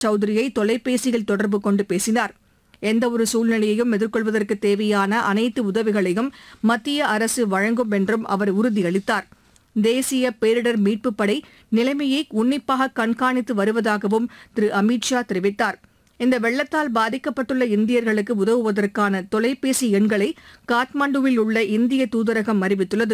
சௌத்ரியை தொலைபேசியில் தொடர்பு கொண்டு பேசினார் எந்தவொரு சூழ்நிலையையும் எதிர்கொள்வதற்கு தேவையான அனைத்து உதவிகளையும் மத்திய அரசு வழங்கும் என்றும் அவர் உறுதியளித்தார் தேசிய பேரிடர் மீட்புப் படை நிலைமையை உன்னிப்பாக கண்காணித்து வருவதாகவும் திரு அமித் ஷா தெரிவித்தார் இந்த வெள்ளத்தால் பாதிக்கப்பட்டுள்ள இந்தியர்களுக்கு உதவுவதற்கான தொலைபேசி எண்களை காத்மாண்டுவில் உள்ள இந்திய தூதரகம் அறிவித்துள்ளது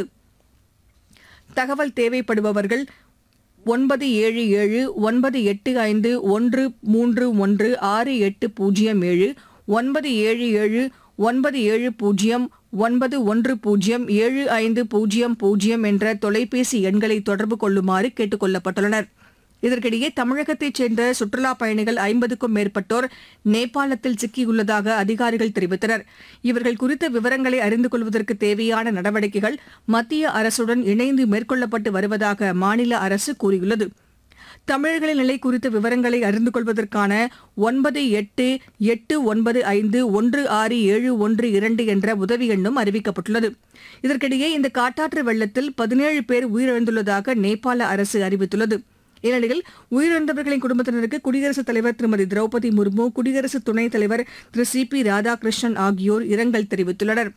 தகவல் தேவைப்படுபவர்கள் ஒன்பது ஏழு ஏழு ஒன்பது எட்டு ஐந்து ஒன்று மூன்று ஒன்று ஆறு எட்டு பூஜ்ஜியம் ஏழு ஒன்பது ஏழு ஏழு ஒன்பது ஏழு பூஜ்ஜியம் ஒன்பது ஒன்று பூஜ்ஜியம் ஏழு ஐந்து பூஜ்ஜியம் பூஜ்ஜியம் என்ற தொலைபேசி எண்களை தொடர்பு கொள்ளுமாறு கேட்டுக் கொள்ளப்பட்டுள்ளனர் இதற்கிடையே தமிழகத்தைச் சேர்ந்த சுற்றுலாப் பயணிகள் ஐம்பதுக்கும் மேற்பட்டோர் நேபாளத்தில் சிக்கியுள்ளதாக அதிகாரிகள் தெரிவித்தனர் இவர்கள் குறித்த விவரங்களை அறிந்து கொள்வதற்கு தேவையான நடவடிக்கைகள் மத்திய அரசுடன் இணைந்து மேற்கொள்ளப்பட்டு வருவதாக மாநில அரசு கூறியுள்ளது தமிழர்களின் நிலை குறித்த விவரங்களை அறிந்து கொள்வதற்கான ஒன்பது எட்டு எட்டு ஒன்பது ஐந்து ஒன்று ஆறு ஏழு ஒன்று இரண்டு என்ற உதவி எண்ணும் அறிவிக்கப்பட்டுள்ளது இதற்கிடையே இந்த காட்டாற்று வெள்ளத்தில் பதினேழு பேர் உயிரிழந்துள்ளதாக நேபாள அரசு அறிவித்துள்ளது இந்நிலையில் உயிரிழந்தவர்களின் குடும்பத்தினருக்கு குடியரசுத் தலைவர் திருமதி திரௌபதி முர்மு குடியரசு துணைத் தலைவர் திரு சி பி ராதாகிருஷ்ணன் ஆகியோர் இரங்கல் தெரிவித்துள்ளனர்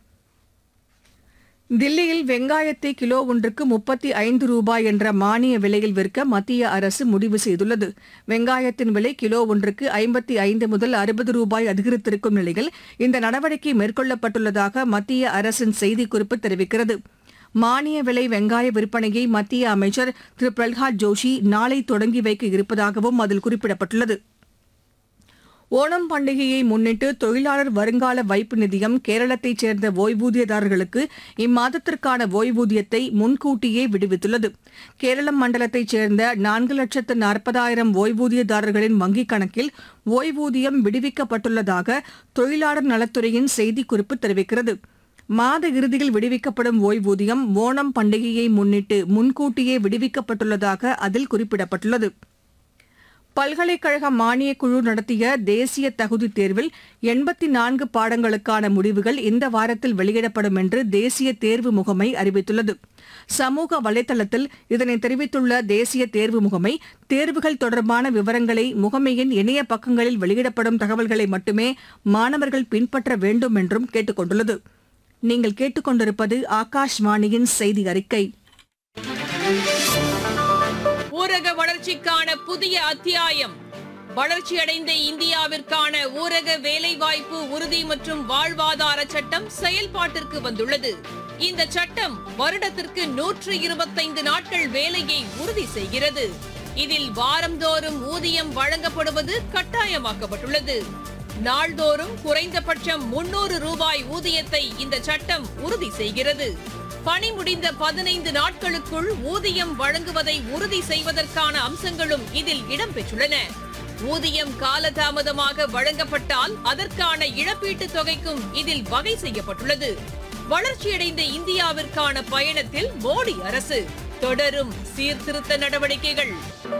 தில்லியில் வெங்காயத்தை கிலோ ஒன்றுக்கு முப்பத்தி ஐந்து ரூபாய் என்ற மானிய விலையில் விற்க மத்திய அரசு முடிவு செய்துள்ளது வெங்காயத்தின் விலை கிலோ ஒன்றுக்கு ஐம்பத்தி ஐந்து முதல் அறுபது ரூபாய் அதிகரித்திருக்கும் நிலையில் இந்த நடவடிக்கை மேற்கொள்ளப்பட்டுள்ளதாக மத்திய அரசின் செய்திக்குறிப்பு தெரிவிக்கிறது மானிய விலை வெங்காய விற்பனையை மத்திய அமைச்சர் திரு பிரல்ஹாத் ஜோஷி நாளை தொடங்கி வைக்க இருப்பதாகவும் அதில் குறிப்பிடப்பட்டுள்ளது ஓணம் பண்டிகையை முன்னிட்டு தொழிலாளர் வருங்கால வைப்பு நிதியம் கேரளத்தைச் சேர்ந்த ஓய்வூதியதாரர்களுக்கு இம்மாதத்திற்கான ஓய்வூதியத்தை முன்கூட்டியே விடுவித்துள்ளது கேரளம் மண்டலத்தைச் சேர்ந்த நான்கு லட்சத்து நாற்பதாயிரம் ஓய்வூதியதாரர்களின் வங்கிக் கணக்கில் ஓய்வூதியம் விடுவிக்கப்பட்டுள்ளதாக தொழிலாளர் நலத்துறையின் செய்திக்குறிப்பு தெரிவிக்கிறது மாத இறுதியில் விடுவிக்கப்படும் ஓய்வூதியம் ஓணம் பண்டிகையை முன்னிட்டு முன்கூட்டியே விடுவிக்கப்பட்டுள்ளதாக அதில் குறிப்பிடப்பட்டுள்ளது பல்கலைக்கழக மானியக் குழு நடத்திய தேசிய தகுதித் தேர்வில் எண்பத்தி நான்கு பாடங்களுக்கான முடிவுகள் இந்த வாரத்தில் வெளியிடப்படும் என்று தேசிய தேர்வு முகமை அறிவித்துள்ளது சமூக வலைதளத்தில் இதனை தெரிவித்துள்ள தேசிய தேர்வு முகமை தேர்வுகள் தொடர்பான விவரங்களை முகமையின் இணைய பக்கங்களில் வெளியிடப்படும் தகவல்களை மட்டுமே மாணவர்கள் பின்பற்ற வேண்டும் என்றும் கேட்டுக் கொண்டுள்ளது நீங்கள் கேட்டுக்கொண்டிருப்பது ஆகாஷ்வாணியின் செய்தி அறிக்கை ஊரக வளர்ச்சிக்கான புதிய அத்தியாயம் வளர்ச்சியடைந்த இந்தியாவிற்கான ஊரக வேலைவாய்ப்பு உறுதி மற்றும் வாழ்வாதார சட்டம் செயல்பாட்டிற்கு வந்துள்ளது இந்த சட்டம் வருடத்திற்கு நூற்று இருபத்தைந்து நாட்கள் வேலையை உறுதி செய்கிறது இதில் வாரந்தோறும் ஊதியம் வழங்கப்படுவது கட்டாயமாக்கப்பட்டுள்ளது நாள்தோறும் குறைந்தபட்சம் முன்னூறு ரூபாய் ஊதியத்தை இந்த சட்டம் உறுதி செய்கிறது பணி முடிந்த பதினைந்து நாட்களுக்குள் ஊதியம் வழங்குவதை உறுதி செய்வதற்கான அம்சங்களும் இதில் இடம்பெற்றுள்ளன ஊதியம் காலதாமதமாக வழங்கப்பட்டால் அதற்கான இழப்பீட்டுத் தொகைக்கும் இதில் வகை செய்யப்பட்டுள்ளது வளர்ச்சியடைந்த இந்தியாவிற்கான பயணத்தில் மோடி அரசு தொடரும் சீர்திருத்த நடவடிக்கைகள்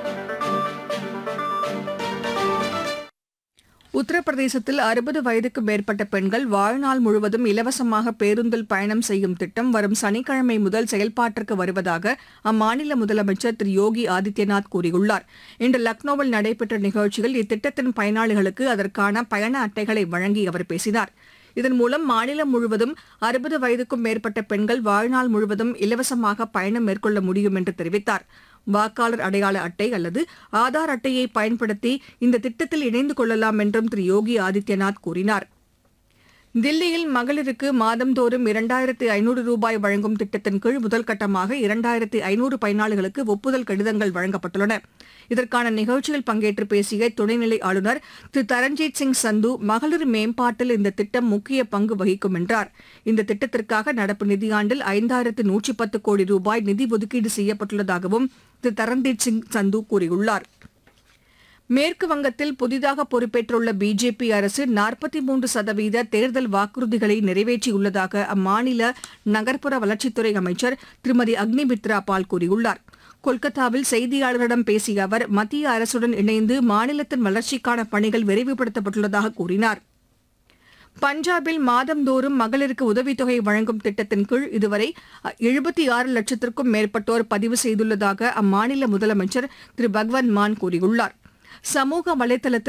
உத்தரப்பிரதேசத்தில் அறுபது வயதுக்கு மேற்பட்ட பெண்கள் வாழ்நாள் முழுவதும் இலவசமாக பேருந்தில் பயணம் செய்யும் திட்டம் வரும் சனிக்கிழமை முதல் செயல்பாட்டிற்கு வருவதாக அம்மாநில முதலமைச்சர் திரு யோகி ஆதித்யநாத் கூறியுள்ளார் இன்று லக்னோவில் நடைபெற்ற நிகழ்ச்சியில் இத்திட்டத்தின் பயனாளிகளுக்கு அதற்கான பயண அட்டைகளை வழங்கி அவர் பேசினார் இதன் மூலம் மாநிலம் முழுவதும் அறுபது வயதுக்கும் மேற்பட்ட பெண்கள் வாழ்நாள் முழுவதும் இலவசமாக பயணம் மேற்கொள்ள முடியும் என்று தெரிவித்தார் வாக்காளர் அடையாள அட்டை அல்லது ஆதார் அட்டையை பயன்படுத்தி இந்த திட்டத்தில் இணைந்து கொள்ளலாம் என்றும் திரு யோகி ஆதித்யநாத் கூறினார் தில்லியில் மகளிருக்கு மாதந்தோறும் இரண்டாயிரத்து ஐநூறு ரூபாய் வழங்கும் திட்டத்தின் கீழ் முதல் கட்டமாக இரண்டாயிரத்து ஐநூறு பயனாளிகளுக்கு ஒப்புதல் கடிதங்கள் வழங்கப்பட்டுள்ளன இதற்கான நிகழ்ச்சியில் பங்கேற்று பேசிய துணைநிலை ஆளுநர் திரு தரண்ஜீத் சிங் சந்து மகளிர் மேம்பாட்டில் இந்த திட்டம் முக்கிய பங்கு வகிக்கும் என்றார் இந்த திட்டத்திற்காக நடப்பு நிதியாண்டில் ஐந்தாயிரத்து நூற்றி பத்து கோடி ரூபாய் நிதி ஒதுக்கீடு செய்யப்பட்டுள்ளதாகவும் திரு தரண்ஜீத் சிங் சந்து கூறியுள்ளார் மேற்கு வங்கத்தில் புதிதாக பொறுப்பேற்றுள்ள பிஜேபி அரசு நாற்பத்தி மூன்று சதவீத தேர்தல் வாக்குறுதிகளை நிறைவேற்றியுள்ளதாக அம்மாநில நகர்ப்புற வளர்ச்சித்துறை அமைச்சர் திருமதி அக்னிமித்ரா பால் கூறியுள்ளார் கொல்கத்தாவில் செய்தியாளர்களிடம் பேசிய அவர் மத்திய அரசுடன் இணைந்து மாநிலத்தின் வளர்ச்சிக்கான பணிகள் விரைவுபடுத்தப்பட்டுள்ளதாக கூறினார் பஞ்சாபில் மாதந்தோறும் மகளிருக்கு உதவித்தொகை வழங்கும் திட்டத்தின் கீழ் இதுவரை எழுபத்தி ஆறு லட்சத்திற்கும் மேற்பட்டோர் பதிவு செய்துள்ளதாக அம்மாநில முதலமைச்சர் திரு பகவந்த் மான் கூறியுள்ளார் சமூக வலைதளத்தில்